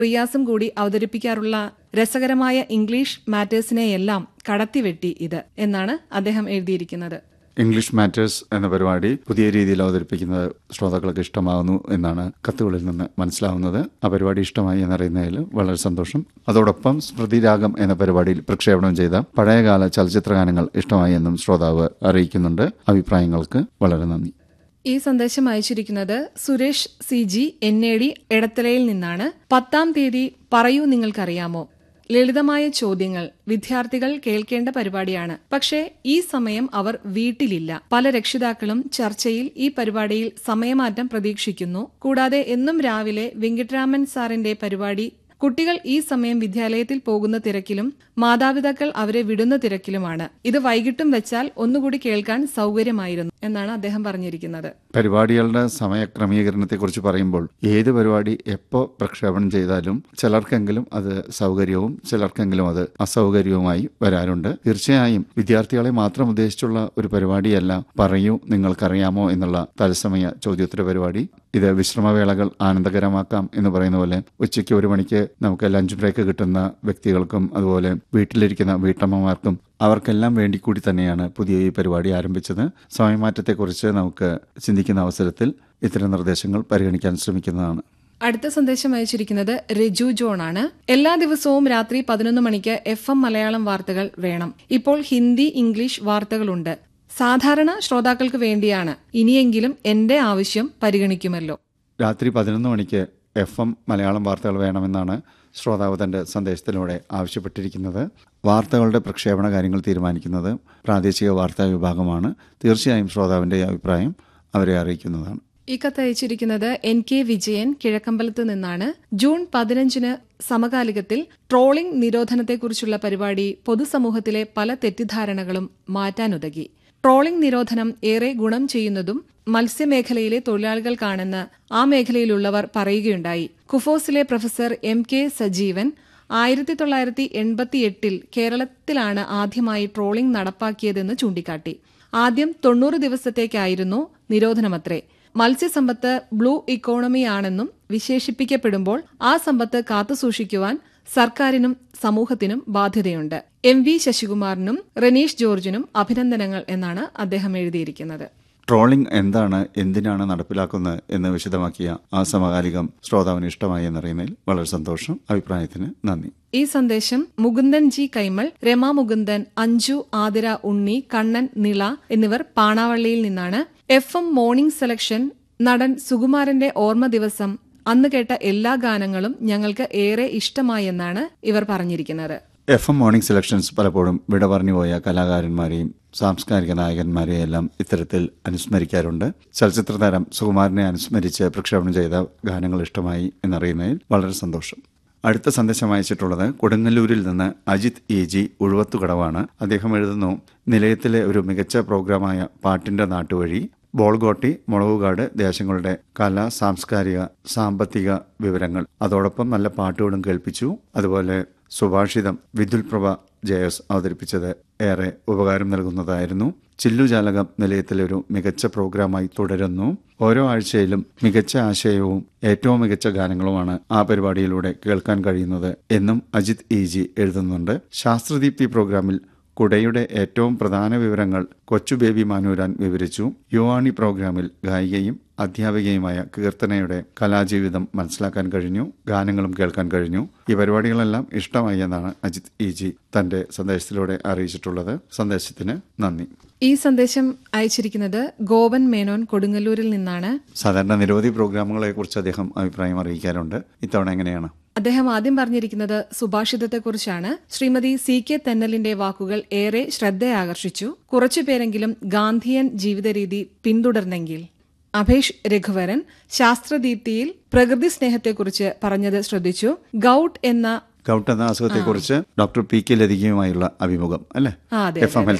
റിയാസും കൂടി അവതരിപ്പിക്കാറുള്ള രസകരമായ ഇംഗ്ലീഷ് മാറ്റേഴ്സിനെയെല്ലാം കടത്തിവെട്ടി ഇത് എന്നാണ് അദ്ദേഹം എഴുതിയിരിക്കുന്നത് ഇംഗ്ലീഷ് മാറ്റേഴ്സ് എന്ന പരിപാടി പുതിയ രീതിയിൽ അവതരിപ്പിക്കുന്നത് ശ്രോതാക്കൾക്ക് ഇഷ്ടമാകുന്നു എന്നാണ് കത്തുകളിൽ നിന്ന് മനസ്സിലാവുന്നത് ആ പരിപാടി ഇഷ്ടമായി എന്നറിയുന്നതിൽ വളരെ സന്തോഷം അതോടൊപ്പം സ്മൃതിരാഗം എന്ന പരിപാടിയിൽ പ്രക്ഷേപണം ചെയ്ത പഴയകാല ചലച്ചിത്ര ഗാനങ്ങൾ ഇഷ്ടമായി എന്നും ശ്രോതാവ് അറിയിക്കുന്നുണ്ട് അഭിപ്രായങ്ങൾക്ക് വളരെ നന്ദി ഈ സന്ദേശം അയച്ചിരിക്കുന്നത് Suresh C G N A D എടത്തലയിൽ നിന്നാണ് പത്താം തീയതി പറയൂ നിങ്ങൾക്കറിയാമോ ലളിതമായ ചോദ്യങ്ങൾ വിദ്യാർത്ഥികൾ കേൾക്കേണ്ട പരിപാടിയാണ് പക്ഷേ ഈ സമയം അവർ വീട്ടിലില്ല പല രക്ഷിതാക്കളും ചർച്ചയിൽ ഈ പരിപാടിയിൽ സമയമാറ്റം പ്രതീക്ഷിക്കുന്നു കൂടാതെ എന്നും രാവിലെ വെങ്കിട്ടരാമൻ സാറിന്റെ പരിപാടി കുട്ടികൾ ഈ സമയം വിദ്യാലയത്തിൽ പോകുന്ന തിരക്കിലും മാതാപിതാക്കൾ അവരെ വിടുന്ന തിരക്കിലുമാണ് ഇത് വൈകിട്ടും വെച്ചാൽ ഒന്നുകൂടി കേൾക്കാൻ സൗകര്യമായിരുന്നു എന്നാണ് അദ്ദേഹം പറഞ്ഞിരിക്കുന്നത് പരിപാടികളുടെ സമയക്രമീകരണത്തെക്കുറിച്ച് പറയുമ്പോൾ ഏത് പരിപാടി എപ്പോൾ പ്രക്ഷേപണം ചെയ്താലും ചിലർക്കെങ്കിലും അത് സൗകര്യവും ചിലർക്കെങ്കിലും അത് അസൗകര്യവുമായി വരാറുണ്ട് തീർച്ചയായും വിദ്യാർത്ഥികളെ മാത്രം ഉദ്ദേശിച്ചുള്ള ഒരു പരിപാടിയല്ല പറയൂ നിങ്ങൾക്കറിയാമോ എന്നുള്ള തത്സമയ ചോദ്യോത്തര പരിപാടി ഇത് വിശ്രമവേളകൾ ആനന്ദകരമാക്കാം എന്ന് പറയുന്ന പോലെ ഉച്ചയ്ക്ക് ഒരു മണിക്ക് നമുക്ക് ലഞ്ച് ബ്രേക്ക് കിട്ടുന്ന വ്യക്തികൾക്കും അതുപോലെ വീട്ടിലിരിക്കുന്ന വീട്ടമ്മമാർക്കും അവർക്കെല്ലാം വേണ്ടി കൂടി തന്നെയാണ് പുതിയ ഈ പരിപാടി ആരംഭിച്ചത് സമയമാറ്റത്തെക്കുറിച്ച് നമുക്ക് ചിന്തിക്കുന്ന അവസരത്തിൽ ഇത്തരം നിർദ്ദേശങ്ങൾ പരിഗണിക്കാൻ ശ്രമിക്കുന്നതാണ് അടുത്ത സന്ദേശം അയച്ചിരിക്കുന്നത് രജു ജോൺ ആണ് എല്ലാ ദിവസവും രാത്രി പതിനൊന്ന് മണിക്ക് എഫ് എം മലയാളം വാർത്തകൾ വേണം ഇപ്പോൾ ഹിന്ദി ഇംഗ്ലീഷ് വാർത്തകളുണ്ട് സാധാരണ ശ്രോതാക്കൾക്ക് വേണ്ടിയാണ് ഇനിയെങ്കിലും എന്റെ ആവശ്യം പരിഗണിക്കുമല്ലോ രാത്രി പതിനൊന്ന് മണിക്ക് എഫ് എം മലയാളം വാർത്തകൾ വേണമെന്നാണ് ശ്രോതാവ് തന്റെ സന്ദേശത്തിലൂടെ ആവശ്യപ്പെട്ടിരിക്കുന്നത് വാർത്തകളുടെ പ്രക്ഷേപണ കാര്യങ്ങൾ തീരുമാനിക്കുന്നത് പ്രാദേശിക വാർത്താ വിഭാഗമാണ് തീർച്ചയായും ശ്രോതാവിന്റെ ഈ അഭിപ്രായം അവരെ അറിയിക്കുന്നതാണ് ഈ കത്ത് അയച്ചിരിക്കുന്നത് എൻ കെ വിജയൻ കിഴക്കമ്പലത്ത് നിന്നാണ് ജൂൺ പതിനഞ്ചിന് സമകാലികത്തിൽ ട്രോളിംഗ് നിരോധനത്തെക്കുറിച്ചുള്ള പരിപാടി പൊതുസമൂഹത്തിലെ പല തെറ്റിദ്ധാരണകളും മാറ്റാനുതകി ട്രോളിംഗ് നിരോധനം ഏറെ ഗുണം ചെയ്യുന്നതും മത്സ്യമേഖലയിലെ തൊഴിലാളികൾക്കാണെന്ന് ആ മേഖലയിലുള്ളവർ പറയുകയുണ്ടായി കുഫോസിലെ പ്രൊഫസർ എം കെ സജീവൻ ആയിരത്തി തൊള്ളായിരത്തി എൺപത്തിയെട്ടിൽ കേരളത്തിലാണ് ആദ്യമായി ട്രോളിംഗ് നടപ്പാക്കിയതെന്ന് ചൂണ്ടിക്കാട്ടി ആദ്യം തൊണ്ണൂറ് ദിവസത്തേക്കായിരുന്നു നിരോധനമത്രേ മത്സ്യസമ്പത്ത് ബ്ലൂ ഇക്കോണമിയാണെന്നും വിശേഷിപ്പിക്കപ്പെടുമ്പോൾ ആ സമ്പത്ത് കാത്തുസൂക്ഷിക്കുവാൻ സർക്കാരിനും സമൂഹത്തിനും ബാധ്യതയുണ്ട് എം വി ശശികുമാറിനും റനീഷ് ജോർജിനും അഭിനന്ദനങ്ങൾ എന്നാണ് അദ്ദേഹം എഴുതിയിരിക്കുന്നത് ട്രോളിംഗ് എന്താണ് എന്തിനാണ് നടപ്പിലാക്കുന്നത് എന്ന് വിശദമാക്കിയ ആ സമകാലികം ശ്രോതാവിന് ഇഷ്ടമായി എന്നറിയുന്നതിൽ വളരെ സന്തോഷം അഭിപ്രായത്തിന് നന്ദി ഈ സന്ദേശം മുകുന്ദൻ ജി കൈമൾ രമ മുകുന്ദൻ അഞ്ജു ആതിര ഉണ്ണി കണ്ണൻ നിള എന്നിവർ പാണാവള്ളിയിൽ നിന്നാണ് എഫ് എം മോർണിംഗ് സെലക്ഷൻ നടൻ സുകുമാരന്റെ ഓർമ്മ ദിവസം അന്ന് കേട്ട എല്ലാ ഗാനങ്ങളും ഞങ്ങൾക്ക് ഏറെ ഇഷ്ടമായെന്നാണ് ഇവർ പറഞ്ഞിരിക്കുന്നത് എഫ് എം മോർണിംഗ് സെലക്ഷൻസ് പലപ്പോഴും വിട പറഞ്ഞുപോയ കലാകാരന്മാരെയും സാംസ്കാരിക നായകന്മാരെയും എല്ലാം ഇത്തരത്തിൽ അനുസ്മരിക്കാറുണ്ട് ചലച്ചിത്ര താരം സുകുമാരനെ അനുസ്മരിച്ച് പ്രക്ഷേപണം ചെയ്ത ഗാനങ്ങൾ ഇഷ്ടമായി എന്നറിയുന്നതിൽ വളരെ സന്തോഷം അടുത്ത സന്ദേശം അയച്ചിട്ടുള്ളത് കൊടുങ്ങല്ലൂരിൽ നിന്ന് അജിത് എ ജി ഉഴുവത്തുകടവാണ് അദ്ദേഹം എഴുതുന്നു നിലയത്തിലെ ഒരു മികച്ച പ്രോഗ്രാമായ പാട്ടിന്റെ നാട്ടുവഴി ബോൾഗോട്ടി മുളകുകാട് ദേശങ്ങളുടെ കല സാംസ്കാരിക സാമ്പത്തിക വിവരങ്ങൾ അതോടൊപ്പം നല്ല പാട്ടുകളും കേൾപ്പിച്ചു അതുപോലെ സുഭാഷിതം വിദ്യുൽ പ്രഭ ജയസ് അവതരിപ്പിച്ചത് ഏറെ ഉപകാരം നൽകുന്നതായിരുന്നു ചില്ലുജാലകം നിലയത്തിലെ ഒരു മികച്ച പ്രോഗ്രാമായി തുടരുന്നു ഓരോ ആഴ്ചയിലും മികച്ച ആശയവും ഏറ്റവും മികച്ച ഗാനങ്ങളുമാണ് ആ പരിപാടിയിലൂടെ കേൾക്കാൻ കഴിയുന്നത് എന്നും അജിത് ഇ ജി എഴുതുന്നുണ്ട് ശാസ്ത്രദീപ്തി പ്രോഗ്രാമിൽ കുടയുടെ ഏറ്റവും പ്രധാന വിവരങ്ങൾ കൊച്ചു ബേബി മാനൂരാൻ വിവരിച്ചു യുവാണി പ്രോഗ്രാമിൽ ഗായികയും അധ്യാപികയുമായ കീർത്തനയുടെ കലാജീവിതം മനസ്സിലാക്കാൻ കഴിഞ്ഞു ഗാനങ്ങളും കേൾക്കാൻ കഴിഞ്ഞു ഈ പരിപാടികളെല്ലാം ഇഷ്ടമായി എന്നാണ് അജിത് ഇ ജി തന്റെ സന്ദേശത്തിലൂടെ അറിയിച്ചിട്ടുള്ളത് സന്ദേശത്തിന് നന്ദി ഈ സന്ദേശം അയച്ചിരിക്കുന്നത് ഗോപൻ മേനോൻ കൊടുങ്ങല്ലൂരിൽ നിന്നാണ് സാധാരണ നിരവധി പ്രോഗ്രാമുകളെ കുറിച്ച് അദ്ദേഹം അഭിപ്രായം അറിയിക്കാറുണ്ട് ഇത്തവണ എങ്ങനെയാണ് അദ്ദേഹം ആദ്യം പറഞ്ഞിരിക്കുന്നത് സുഭാഷിതത്തെക്കുറിച്ചാണ് ശ്രീമതി സി കെ തെന്നലിന്റെ വാക്കുകൾ ഏറെ ശ്രദ്ധയാകർഷിച്ചു കുറച്ചുപേരെങ്കിലും ഗാന്ധിയൻ ജീവിതരീതി പിന്തുടർന്നെങ്കിൽ അഭേഷ് രഘുവരൻ ശാസ്ത്രദീപ്തിയിൽ പ്രകൃതി സ്നേഹത്തെക്കുറിച്ച് പറഞ്ഞത് ശ്രദ്ധിച്ചു ഗൌട്ട് എന്ന ഗൗട്ട് എന്ന അസുഖത്തെക്കുറിച്ച് ഡോക്ടർ പി കെ ലതികയുമായുള്ള അഭിമുഖം അല്ലേ ആ, അതെ, എഫ് എം ഹെൽത്ത് ലൈനിൽ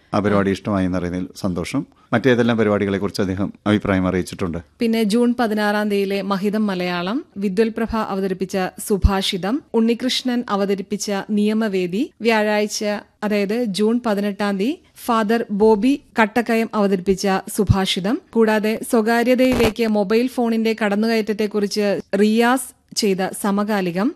ആ പരിപാടി ഇഷ്ടമായി എന്നറിയുന്നതിൽ സന്തോഷം മറ്റേതെല്ലാം പരിപാടികളെക്കുറിച്ച് അദ്ദേഹം അഭിപ്രായം അറിയിച്ചിട്ടുണ്ട് പിന്നെ ജൂൺ പതിനാറാം തീയതിയിലെ മഹിതം മലയാളം വിദ്വൽ പ്രഭ അവതരിപ്പിച്ച സുഭാഷിതം ഉണ്ണികൃഷ്ണൻ അവതരിപ്പിച്ച നിയമവേദി വ്യാഴാഴ്ച അതായത് ജൂൺ പതിനെട്ടാം തീയതി ഫാദർ ബോബി കട്ടക്കയം അവതരിപ്പിച്ച സുഭാഷിതം കൂടാതെ സ്വകാര്യതയിലേക്ക് മൊബൈൽ ഫോണിന്റെ കടന്നുകയറ്റത്തെക്കുറിച്ച് റിയാസ് ചെയ്ത സമകാലികം